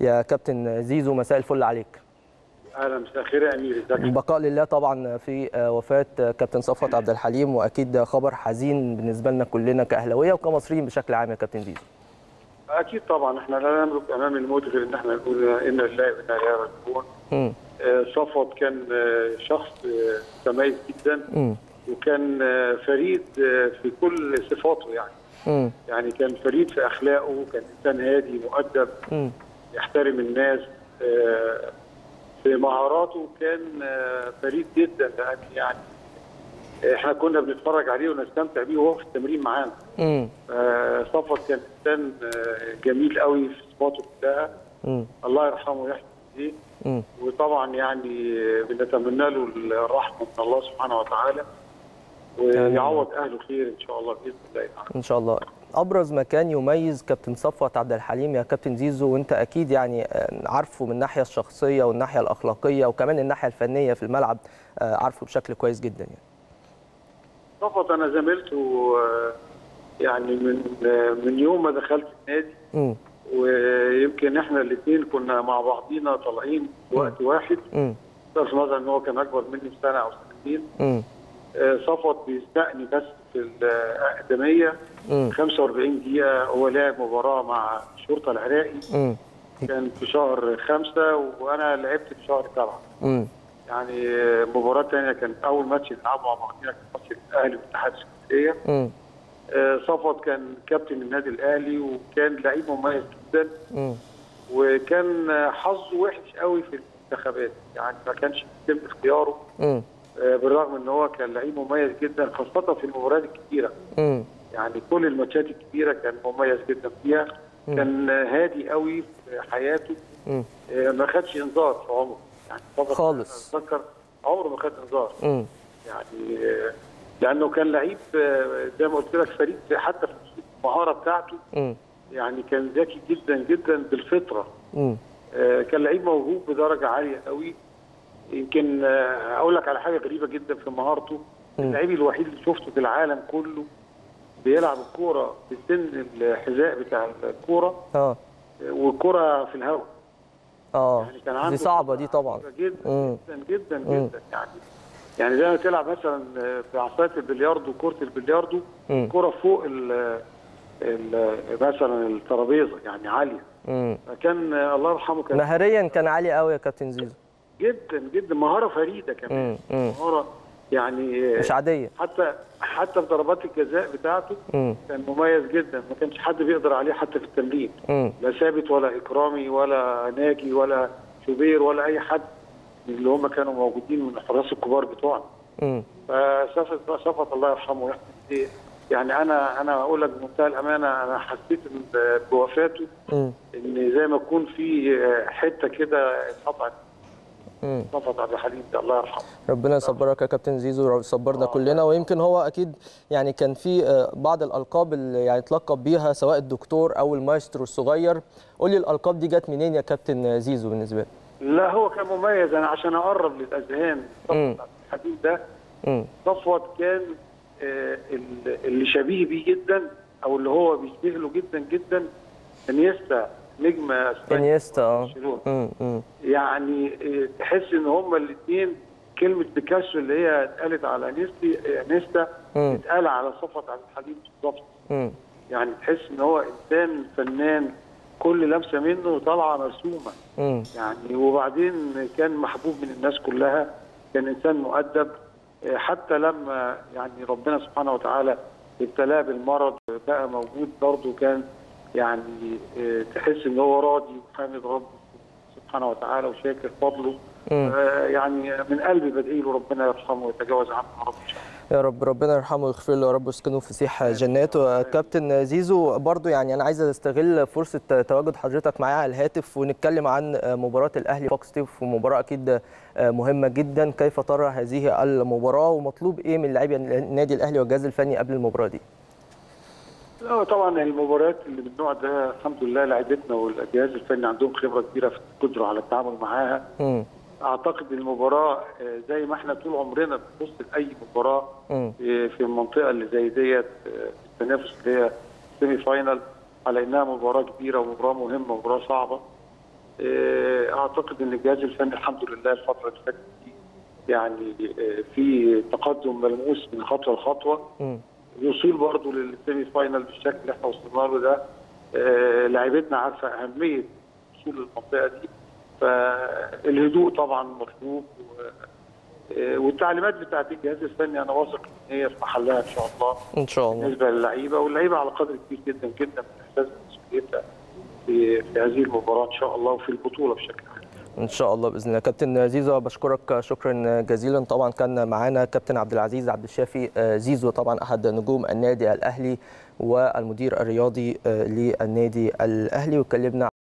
يا كابتن زيزو مساء الفل عليك اهلا مساء الخير يا امير ازيك البقاء لله طبعا في وفاه كابتن صفوت عبد الحليم واكيد خبر حزين بالنسبه لنا كلنا كاهلاويه وكمصريين بشكل عام يا كابتن زيزو اكيد طبعا احنا لا نملك امام الموت غير ان احنا نقول انا لله وانا اليه راجعون مم. آه، صفوت كان آه، شخص آه، متميز جدا مم. وكان آه، فريد آه، في كل صفاته يعني مم. يعني كان فريد في اخلاقه كان انسان هادي مؤدب مم. يحترم الناس آه، في مهاراته كان آه، فريد جدا لان يعني احنا كنا بنتفرج عليه ونستمتع بيه وهو في التمرين معانا مم. آه، صفوت كان انسان آه، جميل قوي في صفاته كلها مم. الله يرحمه ويحسن اليه مم. وطبعا يعني آه، بنتمنى له الرحمه من الله سبحانه وتعالى ويعوض اهله خير ان شاء الله باذن الله تعالى. ان شاء الله ابرز مكان يميز كابتن صفوت عبد الحليم يا كابتن زيزو وانت اكيد يعني آه، عارفه من الناحيه الشخصيه والناحيه الاخلاقيه وكمان الناحيه الفنيه في الملعب آه، عارفه بشكل كويس جدا يعني صفوت انا زميلته آه، يعني من آه، من يوم ما دخلت النادي امم ويمكن احنا الاثنين كنا مع بعضينا طالعين في وقت واحد امم بصرف النظر ان هو كان اكبر مني بسنه او سنتين امم آه، صفوت بيسبقني بس في الاقدميه امم 45 دقيقه هو لعب مباراه مع الشرطه العراقي امم كان في شهر خمسة وانا لعبت في شهر سبعة امم يعني آه، مباراه ثانيه كانت اول ماتش نلعبه مع بعضينا كان ماتش الاهلي والاتحاد السكندريه امم آه، صفوت كان كابتن النادي الاهلي وكان لعيب مميز جدا امم وكان آه، حظه وحش قوي في المنتخبات يعني ما كانش يتم اختياره امم آه، بالرغم ان هو كان لعيب مميز جدا خاصه في المباريات الكبيره امم يعني كل الماتشات الكبيره كان مميز جدا فيها كان آه، هادي قوي في حياته امم آه، ما خدش انذار في عمره يعني صفوت خالص. اتذكر عمره ما خد انذار امم يعني آه، لانه كان لعيب آه، زي ما قلت لك فريد حتى في المهاره بتاعته امم يعني كان ذكي جدا جدا بالفطره امم آه، كان لعيب موهوب بدرجه عاليه قوي يمكن آه، اقول لك على حاجه غريبه جدا في مهارته مم. اللعيب الوحيد اللي شفته في العالم كله بيلعب الكوره في سن الحذاء بتاع الكوره اه آه، والكوره في الهواء اه يعني كان عنده دي صعبه دي طبعا قدرة جدا مم. جدا جدا مم. جدا يعني يعني زي ما تلعب مثلا في عصايه البلياردو كره البلياردو مم. كره فوق ال ال مثلا الترابيزه يعني عاليه امم فكان آه، الله يرحمه كان مهريا كان عالي قوي يا كابتن زيزو جدا جدا مهاره فريده كمان امم امم مهاره يعني مش عاديه حتى حتى في ضربات الجزاء بتاعته امم كان مميز جدا ما كانش حد بيقدر عليه حتى في التمرين امم لا ثابت ولا اكرامي ولا ناجي ولا شوبير ولا اي حد من اللي هم كانوا موجودين من الحراس الكبار بتوعنا امم فصفت صفت الله يرحمه ويحسن إليه. يعني انا انا اقول لك بمنتهى الامانه انا حسيت إن بوفاته امم ان زي ما يكون في حته كده اتقطعت امم صفت عبد الحليم ده الله يرحمه ربنا يصبرك يا كابتن زيزو يصبرنا كلنا ويمكن هو اكيد يعني كان في آه، بعض الالقاب اللي يعني اتلقب بيها سواء الدكتور او المايسترو الصغير قول لي الالقاب دي جت منين يا كابتن زيزو بالنسبه لك لا هو كان مميز انا عشان اقرب للاذهان مم. صفوت عبد الحليم ده امم صفوت كان آه، ال- اللي شبيه بيه جدا او اللي هو بيشبه له جدا جدا انيستا نجم اسبانيا انيستا اه برشلونة. امم امم يعني آه، تحس ان هما الاثنين كلمه بيكاسو اللي هي اتقالت على انيستي انيستا مم. اتقال على صفوت عبد الحليم بالظبط امم يعني تحس ان هو انسان فنان كل لمسه منه طالعه مرسومه امم يعني وبعدين كان محبوب من الناس كلها كان انسان مؤدب آه، حتى لما يعني ربنا سبحانه وتعالى ابتلاه بالمرض بقى موجود برضه كان يعني آه، تحس ان هو راضي وحامد ربه سبحانه وتعالى وشاكر فضله مم. آه، يعني من قلبي بدعي له ربنا يرحمه ويتجاوز عنه يا رب ان شاء الله يا رب ربنا يرحمه ويغفر له يا رب ويسكنه في سيح جناته كابتن زيزو برضو يعني انا عايز استغل فرصه تواجد حضرتك معايا على الهاتف ونتكلم عن مباراه الاهلي فوكس تيف ومباراه اكيد مهمه جدا كيف ترى هذه المباراه ومطلوب ايه من لاعبي النادي الاهلي والجهاز الفني قبل المباراه دي لا طبعا المباريات اللي من النوع ده الحمد لله لعيبتنا والجهاز الفني عندهم خبره كبيره في القدره على التعامل معاها امم اعتقد المباراه آه، زي ما احنا طول عمرنا بنبص لاي مباراه امم آه، في المنطقه اللي زي ديت آه، في التنافس اللي هي سيمي فاينال على انها مباراه كبيره ومباراه مهمه ومباراه صعبه آه، اعتقد ان الجهاز الفني الحمد لله الفتره اللي فاتت دي يعني آه، في تقدم ملموس من خطوه لخطوه مم. الوصول برضه للسيمي فاينال بالشكل اللي احنا وصلنا له ده آه، لاعيبتنا عارفه اهميه الوصول للمنطقه دي فالهدوء طبعا مطلوب و- آه، والتعليمات بتاعت الجهاز الفني انا واثق ان هي في محلها ان شاء الله ان شاء الله بالنسبه للعيبه واللعيبه على قدر كبير جدا جدا من احساس مسؤوليتها في في هذه المباراه ان شاء الله وفي البطوله بشكل عام. ان شاء الله باذن الله كابتن زيزو بشكرك شكرا جزيلا طبعا كان معانا كابتن عبد العزيز عبد الشافي زيزو طبعا احد نجوم النادي الاهلي والمدير الرياضي للنادي الاهلي واتكلمنا